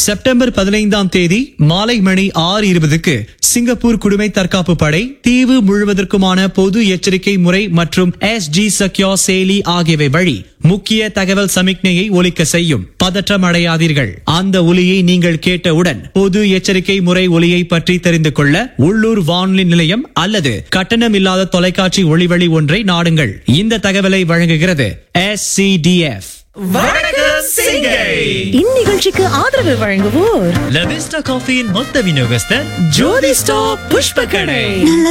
September பதினைந்தாம் தேதி மாலை மணி ஆறு இருபதுக்கு சிங்கப்பூர் குடிமை தற்காப்பு படை தீவு முழுவதற்குமான பொது எச்சரிக்கை முறை மற்றும் எஸ் ஜி சக்யோ செயலி ஆகியவை வழி முக்கிய தகவல் சமிக்ஞையை ஒலிக்க செய்யும் பதற்றம் அடையாதீர்கள் அந்த ஒலியை நீங்கள் கேட்டவுடன் பொது எச்சரிக்கை முறை ஒலியை பற்றி தெரிந்து கொள்ள உள்ளூர் வானொலி நிலையம் அல்லது கட்டணம் இல்லாத தொலைக்காட்சி ஒளிவழி ஒன்றை நாடுங்கள் இந்த தகவலை வழங்குகிறது எஸ் இந்நிகழ்ச்சிக்கு ஆதரவு வழங்குவோர் லவிஸ்டா காஃபியின் மொத்த விநியோகஸ்தர் ஜோதி ஸ்டாப் புஷ்ப கடை